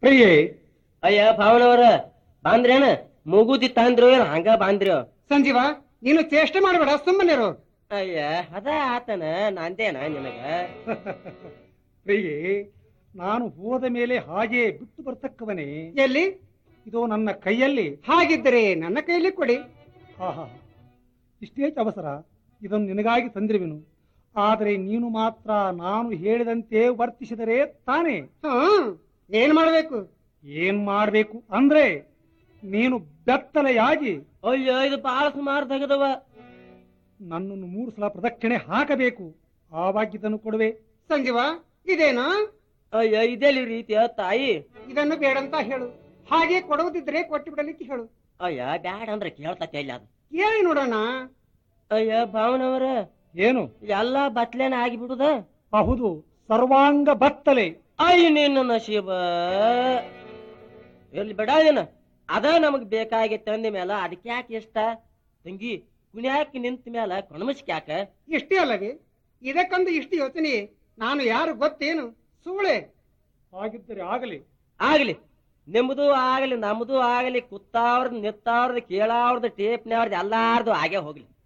ಕೈಯೇ ಅಯ್ಯ ಭಾವನವರ ಬಾಂದ್ರೇನ ಮೂಗುದಿ ತಾಂದ್ರು ಏನ್ ಹಂಗ ಬಾಂದ್ರಿ ಸಂಜೀವ ನೀನು ಚೇಷ್ಟೆ ಮಾಡಬೇಡ ಸುಮ್ಮನಿರು ಅಯ್ಯ ಅದ ಆತನ ನಂದೇನ ನಿನಗ ಪ್ರಿಯೆ ನಾನು ಹೋದ ಮೇಲೆ ಹಾಗೆ ಬಿಟ್ಟು ಬರ್ತಕ್ಕವನೇ ಎಲ್ಲಿ ಇದು ನನ್ನ ಕೈಯಲ್ಲಿ ಹಾಗಿದ್ದರೆ ನನ್ನ ಕೈಯಲ್ಲಿ ಕೊಡಿ ಆಹಾ ಇಷ್ಟೇ ಅವಸರ ಇದನ್ನು ನಿನಗಾಗಿ ತಂದಿರುವೆನು ಆದರೆ ನೀನು ಮಾತ್ರ ನಾನು ಹೇಳಿದಂತೆ ವರ್ತಿಸಿದರೆ ತಾನೇ ಹ್ಮ್ ಏನ್ ಮಾಡ್ಬೇಕು ಏನ್ ಮಾಡ್ಬೇಕು ಅಂದ್ರೆ ನೀನು ಬೆತ್ತಲೆಯಾಗಿ ಅಯ್ಯೋ ಇದು ಬಹಳ ಸುಮಾರು ತೆಗೆದವ ನನ್ನನ್ನು ಮೂರು ಸಲ ಪ್ರದಕ್ಷಿಣೆ ಹಾಕಬೇಕು ಆವಾಗ ಇದನ್ನು ಕೊಡುವೆ ಸಂಜೀವ ಇದೇನಾ ಅಯ್ಯ ಇದೆಲ್ಲಿ ರೀತಿಯ ತಾಯಿ ಇದನ್ನು ಬೇಡಂತ ಹೇಳು ಹಾಗೆ ಕೊಡುವುದಿದ್ರೆ ಕೊಟ್ಟು ಬಿಡಲಿಕ್ಕೆ ಹೇಳು ಅಯ್ಯ ಬ್ಯಾಡ ಅಂದ್ರೆ ಕೇಳ್ತತೆ ಇಲ್ಲ ಅದು ಕೇಳಿ ನೋಡೋಣ ಅಯ್ಯ ಭಾವನವರ ಏನು ಎಲ್ಲಾ ಬತ್ಲೇನ ಆಗಿಬಿಡುದ ಹೌದು ಸರ್ವಾಂಗ ಬತ್ತಲೆ ಅಯ್ಯ ನಿನ್ನ ನಶೀಬ ಎಲ್ಲಿ ಬಿಡ ಏನ ಅದ ನಮಗ್ ಬೇಕಾಗಿತ್ತು ಅಂದ ಮೇಲೆ ಅದಕ್ಕೆ ಯಾಕೆ ಇಷ್ಟ ತಂಗಿ ಕುಣ್ಯಾಕ ನಿಂತ ಮೇಲೆ ಕೊಣಮಸ್ಕ್ ಯಾಕ ಇಷ್ಟೇ ಅಲ್ಲವೇ ಇದಕ್ಕಂದು ಇಷ್ಟು ಯೋಚನೆ ನಾನು ಯಾರು ಗೊತ್ತೇನು ಸೂಳೆ ಹಾಗಿದ್ದರೆ ಆಗಲಿ ಆಗ್ಲಿ ನಿಮ್ದು ಆಗಲಿ ನಮ್ದು ಆಗಲಿ ಕುತ್ತಾವ್ರದ್ ನಿತ್ತಾವ್ರದ್ ಕೇಳಾವ್ರದ್ ಟೇಪ್ನವ್ರದ್ ಎಲ್ಲಾರ್ದು ಆಗೇ ಹೋಗ್ಲಿ